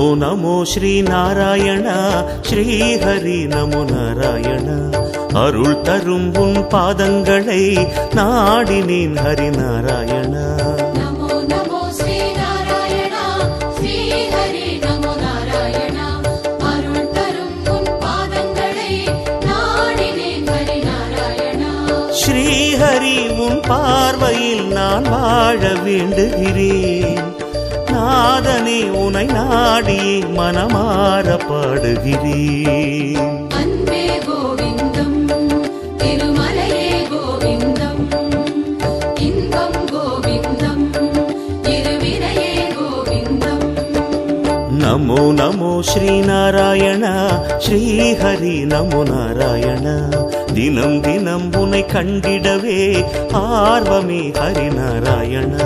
நமோ நமோ ஸ்ரீ நாராயண ஸ்ரீஹரி நமோ நாராயண அருள் தரும் உன் பாதங்களை நாடினேன் ஹரி நாராயணா நமோ நமோ ஸ்ரீ நாராயணா ஸ்ரீ ஹரி நமோ நாராயணா அருள் தரும் உன் பாதங்களை நாடினேன் ஹரி நாராயணா ஸ்ரீஹரி உன் பார்வையில் நான் வாழ வேண்டுகிறேன் நாதனே உனை நாடியே மனமாற பாடுகிறேன் அன்பே கோவிந்தம் திருமலையே கோவிந்தம் இன்பம் கோவிந்தம் இருவினையே கோவிந்தம் நமோ நமோ ஸ்ரீ நாராயண ஸ்ரீஹரி நமோ நாராயண தினம் தினம் உன்னை கண்டிடவே ஆர்வமே ஹரி நாராயணா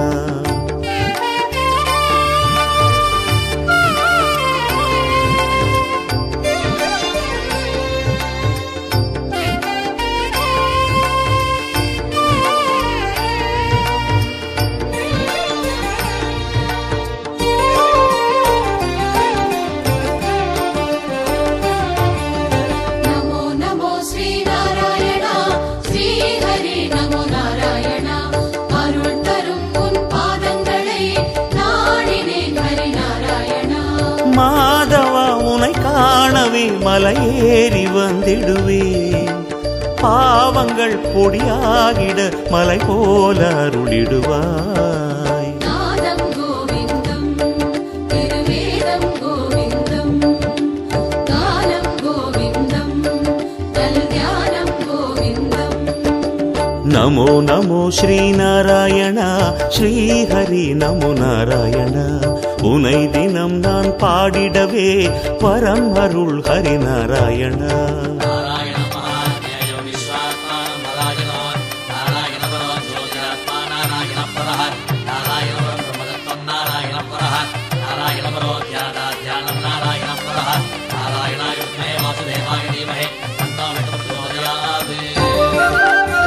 நமோ நமோ ஸ்ரீ நாராயணா ஸ்ரீ ஹரி நமோ நாராயணா அருள் தரும் உன் பாதங்களை நாடினேன் ஹரி நாராயணா மாதவா உனை காணவே மலையேறி வந்திடுவேன் பாவங்கள் பொடியாகிட மலை போல அருளிடுவாய் நாதம் கோவிந்தம் திருவேதம் கோவிந்தம் காலம் கோவிந்தம் நல் தியானம் கோவிந்தம் நமோ நமோ ஸ்ரீ நாராயண ஸ்ரீஹரி நமோ நாராயண உனை தினம் நான் பாடிடவே பரம் அருள் ஹரி நாராயணா नारायण महाज्ञेय विश्वात्मा मलायनो नारायण परो ज्योतिरात्मा नारायण परः नारायण परं ब्रह्मदत्तं नारायण परः नारायण परो ध्यानाध्यानं नारायण परः नारायणाय विद्महे वासुदेवाय धीमहि तन्नो विष्णुः प्रचोदयात्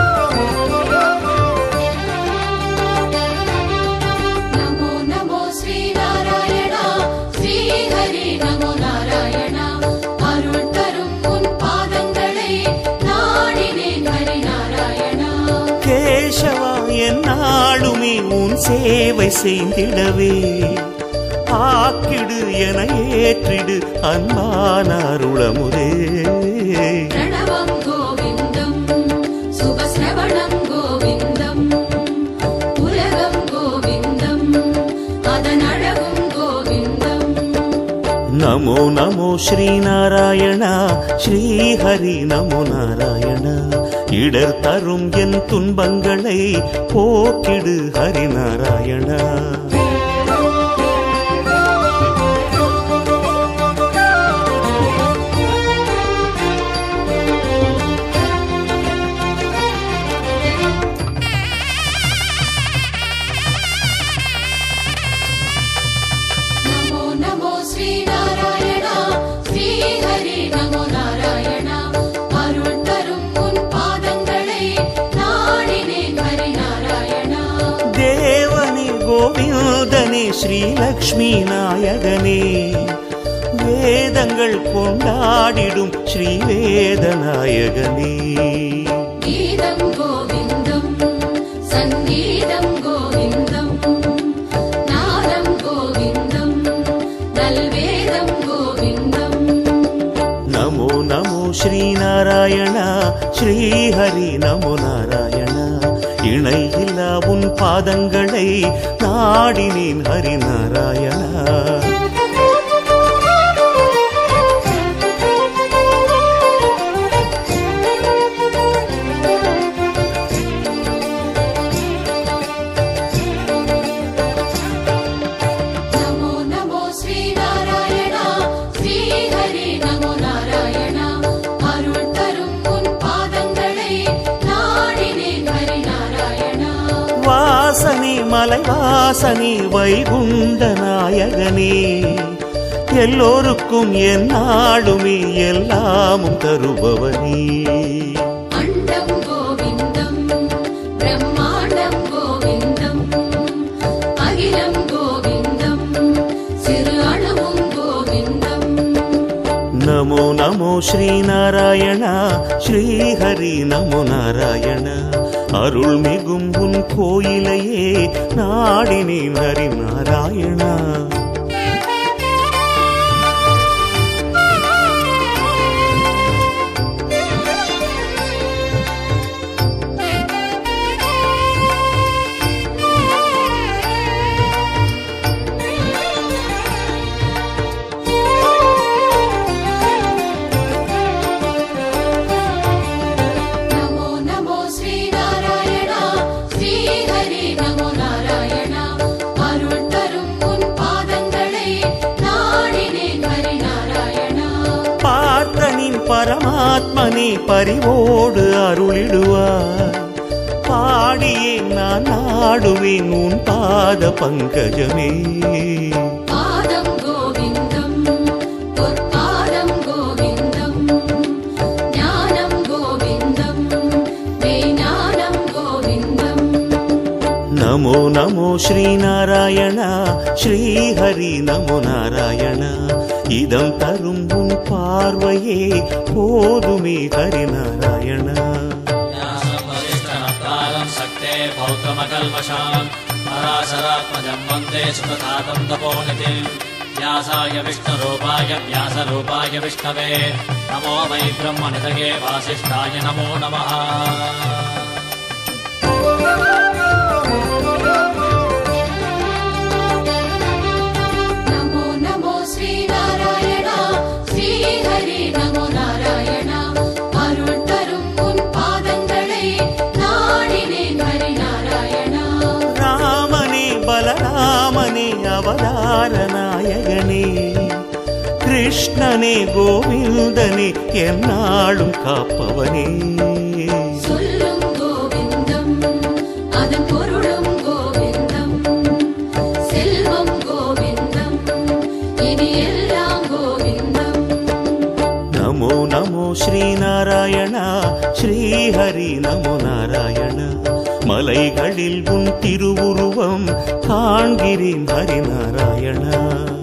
நமோ நமோ ஸ்ரீ நாராயணா ஸ்ரீ ஹரி நமோ நாராயணா அருள் தரும் உன் பாதங்களை நாடினேன் ஹரி நாராயணா கேசவா என்னாலுமே உன் சேவை செய்திடவே ஆக்கிடு என ஏற்றிடு அன்பான அருளமுதே பிரணவம் கோவிந்தம் சுபஸ்ரவணம் கோவிந்தம் உலகம் கோவிந்தம் அதன் அழகும் கோவிந்தம் நமோ நமோ ஸ்ரீ நாராயண ஸ்ரீஹரி நமோ நாராயண இடர் தரும் என் துன்பங்களை போக்கிடு ஹரி நாராயணா நமோ நமோ ஸ்ரீ நாராயணா ஸ்ரீ ஹரி நமோ நாராயணா அருள் தரும் உன் பாதங்களை நாடினேன் ஹரி நாராயணா தேவனே கோவிந்தனே ஸ்ரீலக்ஷ்மி நாயகனே வேதங்கள் கொண்டாடிடும் ஸ்ரீ வேதநாயகனே கீதம் கோவிந்தம் சங்கீதம் கோவிந்தம் நாதம் கோவிந்தம் நல்வேதம் கோவிந்தம் நமோ நமோ ஸ்ரீ நாராயண ஸ்ரீஹரி நமோ நாராயண இணை இல்லா உன் பாதங்களை நாடினேன் ஹரி நாராயணா நமோ நமோ ஸ்ரீ நாராயணா ஸ்ரீ ஹரி நமோ நாராயணா அருள் தரும் உன் பாதங்களை நாடினேன் ஹரி நாராயணா வாசனே மலை வாசனே வைகுண்ட நாயகனே எல்லோருக்கும் என்னாலுமே எல்லாமும் தருபவனே அண்டம் கோவிந்தம் பிரம்மாண்டம் கோவிந்தம் அகிலம் கோவிந்தம் சிறு அணுவும் கோவிந்தம் நமோ நமோ ஸ்ரீநாராயண ஸ்ரீஹரி நமோ நாராயண அருள் மிகும் உன் கோயிலையே நாடினேன் ஹரி நாராயணா நமோ நமோ ஸ்ரீநாராயணா ஸ்ரீஹரி நமோ நாராயணா அருள் தரும் உன் பாதங்களை நாடினேன் ஹரி நாராயணா பார்த்தனின் பரமாத்மனே பரிவோடு அருளிடுவார் பாடியே நான் நாடுவேன் உன் பாத பங்கஜமே பாதம் கோவிந்தம் பொற்பாதம் கோவிந்தம் ஞானம் கோவிந்தம் மெய்ஞானம் கோவிந்தம் நமோ நமோ ஸ்ரீநாராயண ஸ்ரீஹரி நமோ நாராயண இதம் தரும் உன் பார்வையே போதுமே ஹரி நாராயண व्यासं वसिष्ठनप्तारं सक्ते पौत्रमकल्मषाम् पराशरात्मजं वन्दे सुखतातं तपोनिधिम् व्यासाय विष्णुरूपाय व्यासरूपाय विष्णवे नमो वै ब्रह्मनिधये वासिष्ठाय नमो नमः நமோ நமோ ஸ்ரீநாராயணா ஸ்ரீஹரி நமோ நாராயணா அருள் தரும் உன் பாதங்களை நாடினேன் ஹரி நாராயணா ராமனே பலராமனே அவதார நாயகனே கிருஷ்ணனே கோவிந்தனே என்னாலும் காப்பவனே சொல்லும் கோவிந்தம் அதன் பொருளும் கோவிந்தம் செல்வம் கோவிந்தம் இனி எல்லாம் கோவிந்தம் நமோ நமோ ஸ்ரீநாராயண ஸ்ரீஹரி நமோ நாராயண மலைகளில் உன் திருவுருவம் காண்கிறேன் ஹரி நாராயணா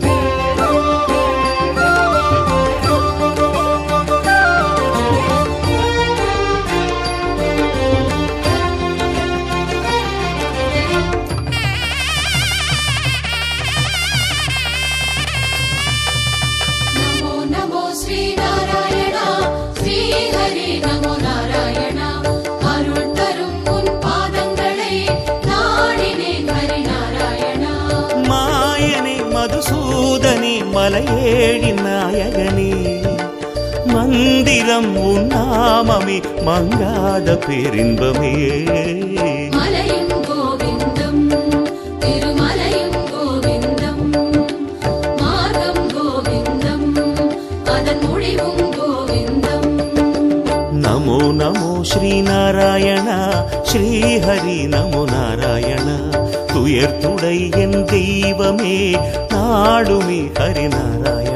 நமோ நமோ ஸ்ரீநாராயணா ஸ்ரீஹரி நமோ நாராயணா அருள் தரும் உன் பாதங்களை நாடினேன் ஹரி நாராயணா மாயனே மதுசூதனே மலையேழி நாயகனே மந்திரம் உன் நாமமே மங்காத பேரின்பமே மலையும் கோவிந்தம் திருமலையும் கோவிந்தம் மார்க்கம் கோவிந்தம் அதன் முடிவும் கோவிந்தம் நமோ நமோ ஸ்ரீநாராயண ஸ்ரீஹரி நமோ நாராயண துயர் துடை என் தெய்வமே நாடுமே ஹரி நாராயண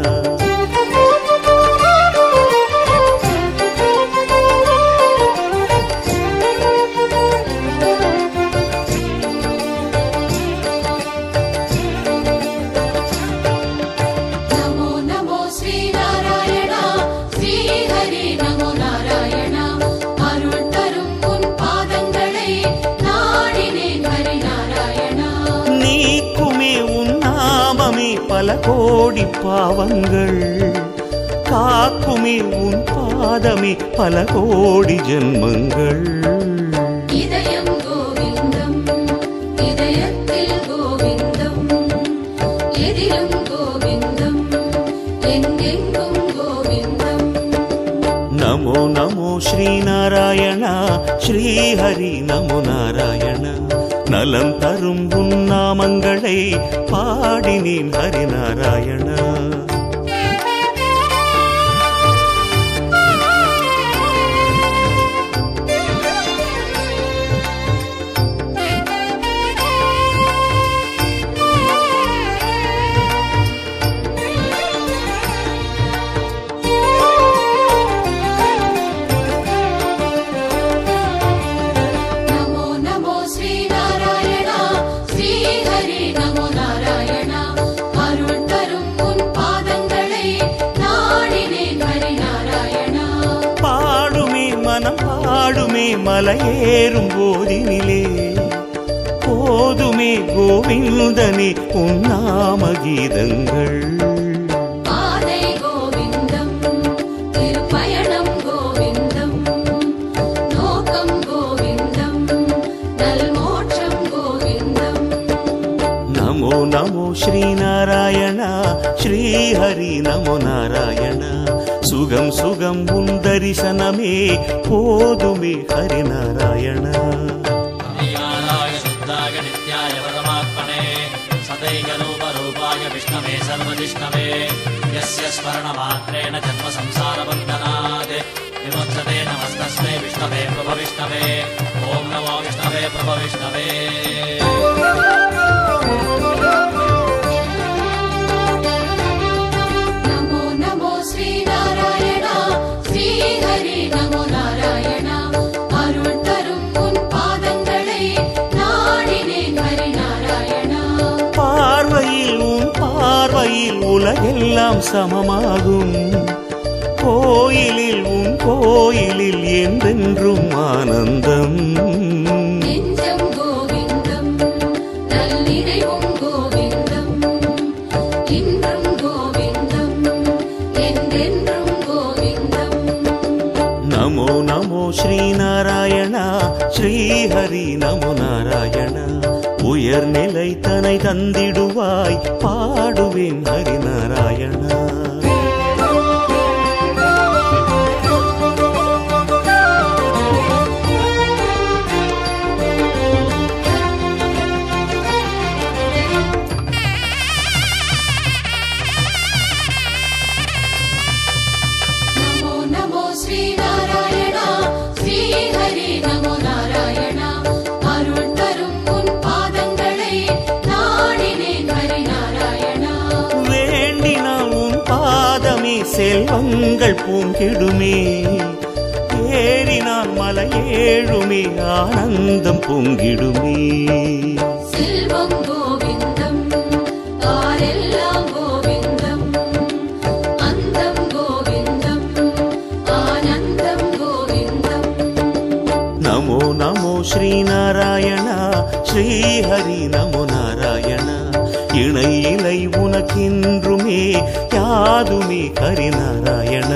நமோ நமோ ஸ்ரீநாராயணா ஸ்ரீஹரி நமோ நாராயணா அருள் தரும் உன் பாதங்களை நாடினேன் ஹரி நாராயணா நீக்குமே உன் நாமமே பல கோடி பாவங்கள் காக்குமே உன் பாதமே பல கோடி ஜென்மங்கள் இதயம் கோவிந்தம் இதயத்தில் கோவிந்தம் எதிலும் கோவிந்தம் எங்கெங்கும் கோவிந்தம் நமோ நமோ ஸ்ரீநாராயண ஸ்ரீஹரி நமோ நாராயண நலம் தரும் உன் நாமங்களை பாடினேன் ஹரி நாராயண நமோ நமோ ஸ்ரீநாராயணா ஸ்ரீஹரி நமோ நாராயணா அருள் தரும் உன் மலையேறும் போதினிலே போதுமே கோவிந்தனே உன்னாம கீதங்கள் பாதை கோவிந்தம் திருப்பயணம் கோவிந்தம் நோக்கம் கோவிந்தம் நல்மோட்சம் கோவிந்தம் நமோ நமோ ஸ்ரீநாராயண ஸ்ரீஹரி நமோ நாராயண சுகம் சுகம் உன் தரிசனமே போதுமே ஹரிநாராயண अज्ञानाय शुद्धाय नित्याय परमात्मने सदैकरूपरूपाय विष्णवे सर्वजिष्णवे यस्य स्मरणमात्रेण जन्म संसारबन्धनात् विमुच्यते नमस्तस्मै विष्णवे प्रभविष्णवे ॐ नमो विष्णवे प्रभविष्णवे நமோ நமோ ஸ்ரீநாராயண ஸ்ரீஹரி நமோ நாராயண அருள் தரும் உன் பாதங்களை நாடினேன் ஹரி நாராயணா பார்வையில் உன் பார்வையில் உலகெல்லாம் சமமாகும் கோயிலில் உன் கோயிலில் என்றென்றும் ஆனந்தம் நெஞ்சம் கோவிந்தம் நல்லிறைவும் கோவிந்தம் இன்றும் கோவிந்தம் என்றென்றும் கோவிந்தம் நமோ நமோ ஸ்ரீநாராயண ஸ்ரீஹரி நமோ நாராயண உயர்நிலை தனை தந்திடுவாய் பாடுவேன் ஹரிநாராயணா நமோ நமோ ஸ்ரீநாராயண ஸ்ரீஹரி நமோ நாராயண அருள் தரும் உன் பாதங்களை நாடினேன் ஹரி நாராயணா வேண்டினால் உன் பாதமே செல்வங்கள் பூங்கிடுமே ஏறினால் மலையேழுமே ஆனந்தம் பொங்கிடுமே செல்வம் கோவிந்தம் ஆரெல்லாம் கோவிந்தம் அந்தம் கோவிந்தம் ஆனந்தம் கோவிந்தம் நமோ நமோ ஸ்ரீநாராயண ஸ்ரீஹரி நமோ நாராயண இணை இலை உனக்கின்றுமே யாதுமே ஹரிநாராயண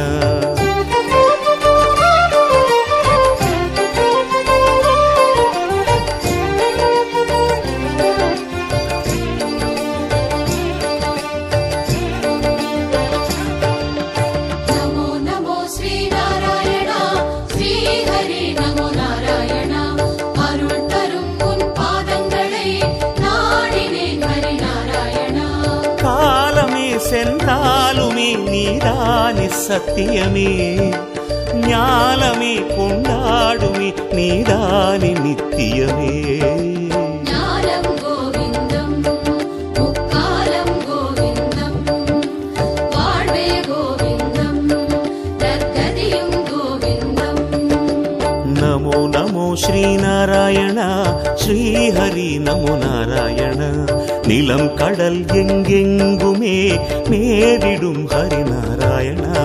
நமோ நமோ ஸ்ரீநாராயண ஸ்ரீஹரி நமோ நாராயண அருள் தரும் உன் பாதங்களை நாடினேன் ஹரி நாராயணா காலமே சென்றாலுமே நீதானே சத்தியமே ஞாலமே கொண்டாடுமே நீதானே நித்தியமே ஞானம் கோவிந்தம் முக்காலம் கோவிந்தம் வாழ்வே கோவிந்தம் நற்கதியும் கோவிந்தம் நமோ நமோ ஸ்ரீநாராயண ஸ்ரீஹரி நமோ நாராயண நிலம் கடல் எங்கெங்குமே மேறிடும் ஹரிநாராயணா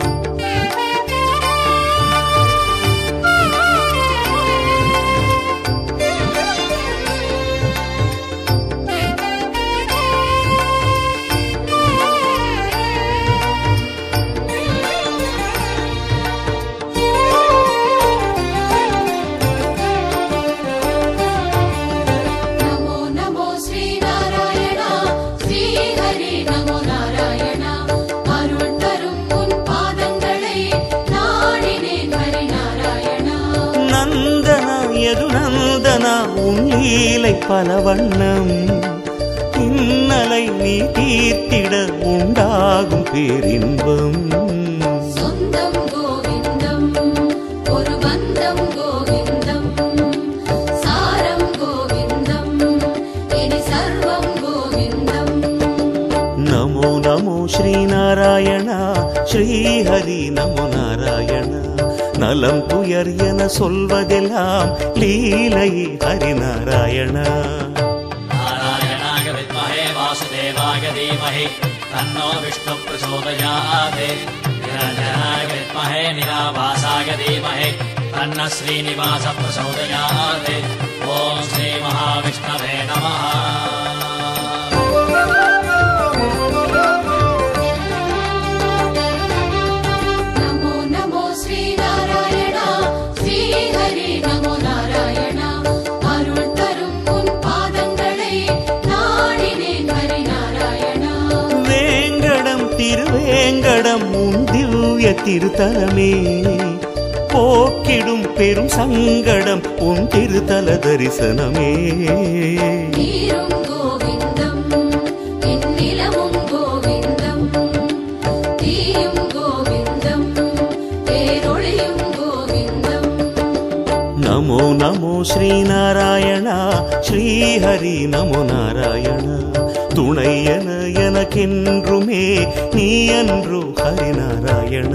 நமோ நமோ ஸ்ரீநாராயண ஸ்ரீஹரி நமோ நாராயண அருள் தரும் உன் பாதங்களை நாடினேன் ஹரி நாராயணா நந்தனா எது நந்தனா உன் லீலை பல வண்ணம் இன்னலை நீ தீர்த்திட உண்டாகும் பேரின்பம் சொந்தம் கோவிந்தம் ஒரு பந்தம் கோவிந்தம் சாரம் கோவிந்தம் இனி சர்வம் கோவிந்தம் நமோ நமோ ஸ்ரீநாராயண ஸ்ரீஹரி நமோ நாராயண நலம் துயர் என சொல்வதெல்லாம் லீலை ஹரிநாராயணா नारायणाय विद्महे वासुदेवाय धीमहि तन्नो विष्णु प्रचोदयात् निरञ्जनाय विद्महे निराभासाय धीमहि तन्न श्रीनिवास प्रचोदयात् ॐ श्रीमहाविष्णवे नमः நமோ நமோ ஸ்ரீ நாராயணா ஸ்ரீ ஹரி நமோ நாராயணா அருள் தரும் உன் பாதங்களை நாடினேன் ஹரி நாராயணா வேங்கடம் திருவேங்கடம் உன் திவ்ய திருத்தலமே போக்கிடும் பெரும் சங்கடம் உன் திருத்தல தரிசனமே நீரும் கோவிந்தம் என் நிலமும் கோவிந்தம் தீயும் கோவிந்தம் பேரொளியும் கோவிந்தம் நமோ நமோ ஸ்ரீநாராயணா ஸ்ரீஹரி நமோ நாராயண துணை என எனக்கென்றுமே நீ அன்று ஹரிநாராயண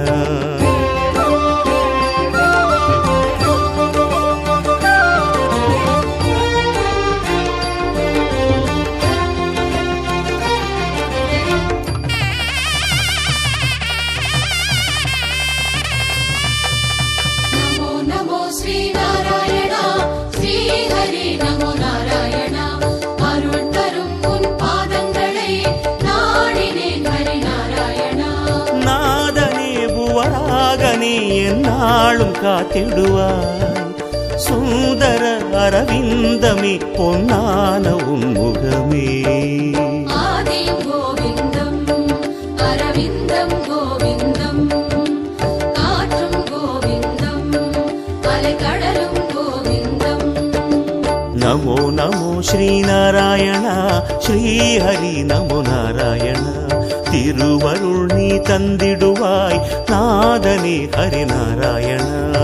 நமோ நமோ ஸ்ரீ நாராயணா ஸ்ரீ ஹரி நமோ நாராயணா அருள் தரும் உன் பாதங்களை நாடினேன் ஹரி நாராயணா நாதனே புவராகனே என்னாலும் காத்திடுவாய் சுந்தர அரவிந்தமே பொன்னான உன்முகமே ஆதியும் கோவிந்தம் அரவிந்தம் கோவிந்தம் காற்றும் கோவிந்தம் அலைக்கடலும் கோவிந்தம் நமோ நமோ ஸ்ரீநாராயணா ஸ்ரீஹரி நமோ நாராயண திருவருள் நீ தந்திடுவாய் நாதனே ஹரிநாராயண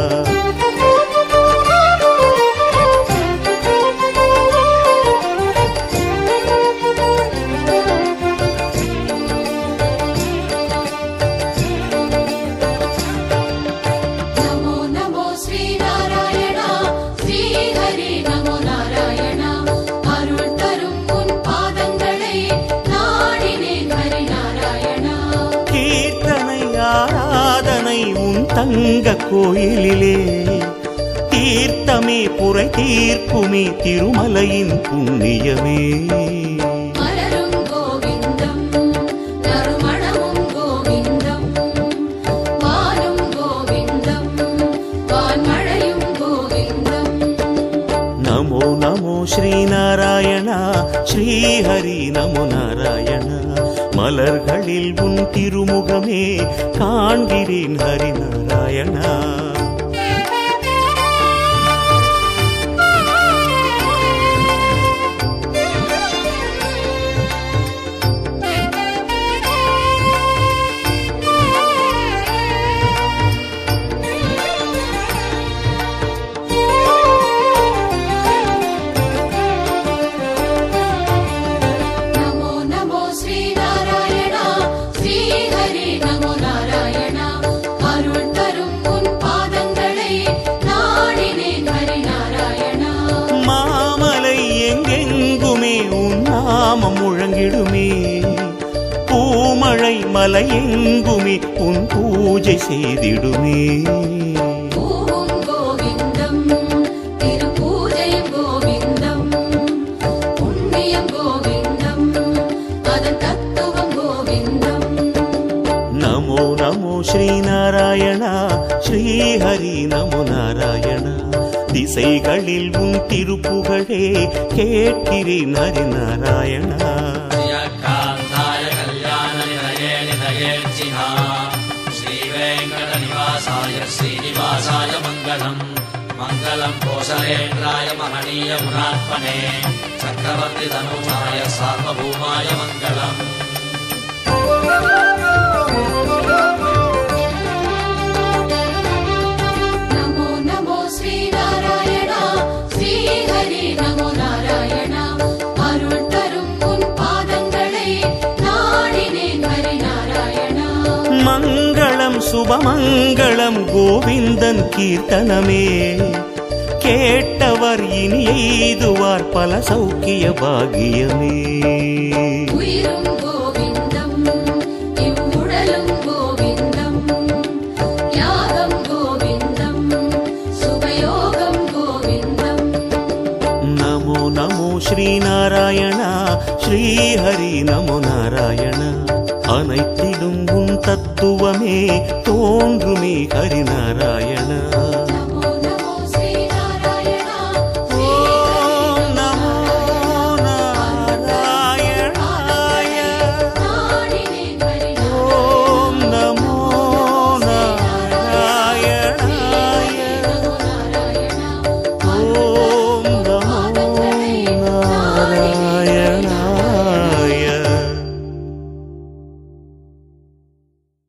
நமோ நமோ ஸ்ரீ நாராயணா ஸ்ரீ ஹரி நமோ நாராயணா அருள் தரும் உன் பாதங்களை நாடினேன் ஹரி நாராயணா கீர்த்தனை ஆராதனை உன் தங்க கோயிலிலே தீர்த்தமே புரை தீர்க்குமே திருமலையின் புண்ணியமே மலரும் கோவிந்தம் நறுமணமும் கோவிந்தம் வானும் கோவிந்தம் வான்மழையும் கோவிந்தம் நமோ நமோ ஸ்ரீநாராயணா ஸ்ரீஹரி நமோ நாராயண மலர்களில் உன் திருமுகமே காண்கிறேன் ஹரிநாராயணா நமோ நமோ ஸ்ரீ நாராயணா ஸ்ரீ ஹரி நமோ நாராயணா அருள் தரும் உன் பாதங்களை நாடினேன் ஹரி நாராயணா மாமலை எங்கெங்குமே உன் நாமம் முழங்கிடுமே பூமழை மலை எங்குமே உன் பூஜை செய்திடுமே பூவும் கோவிந்தம் திருப்பூஜையும் கோவிந்தம் புண்ணியம் கோவிந்தம் அதன் தத்துவம் கோவிந்தம் நமோ நமோ ஸ்ரீநாராயணா ஸ்ரீஹரி நமோ நாராயண திசைகளில் உன் திருப்புகழே கேட்கிறேன் ஹரிநாராயணா श्रियकान्ताय कल्याणनिधये निधयेर्चिहा श्रीवेङ्कटनिवासाय श्रीनिवासाय मङ्गलम् मङ्गलम् कोसलेन्द्राय महनीय गुणात्मने चक्रवर्तितनूजाय सार्वभौमाय मङ्गलम् நமோ நமோ ஸ்ரீ நாராயணா ஸ்ரீ ஹரி நமோ நாராயணா அருள் தரும் உன் பாதங்களை நாடினேன் ஹரி நாராயணா மங்களம் சுபமங்களம் கோவிந்தன் கீர்த்தனமே கேட்டவர் இனி எய்துவார் பல சௌக்கிய பாகியமே உயிரும் கோவிந்தம் இவ்வுடலும் கோவிந்தம் யாகம் கோவிந்தம் நாராயணா ஸ்ரீஹரி நமோ நாராயணா அனைத்திலும் உன் தத்துவமே தோன்றுமே ஹரி நாராயணா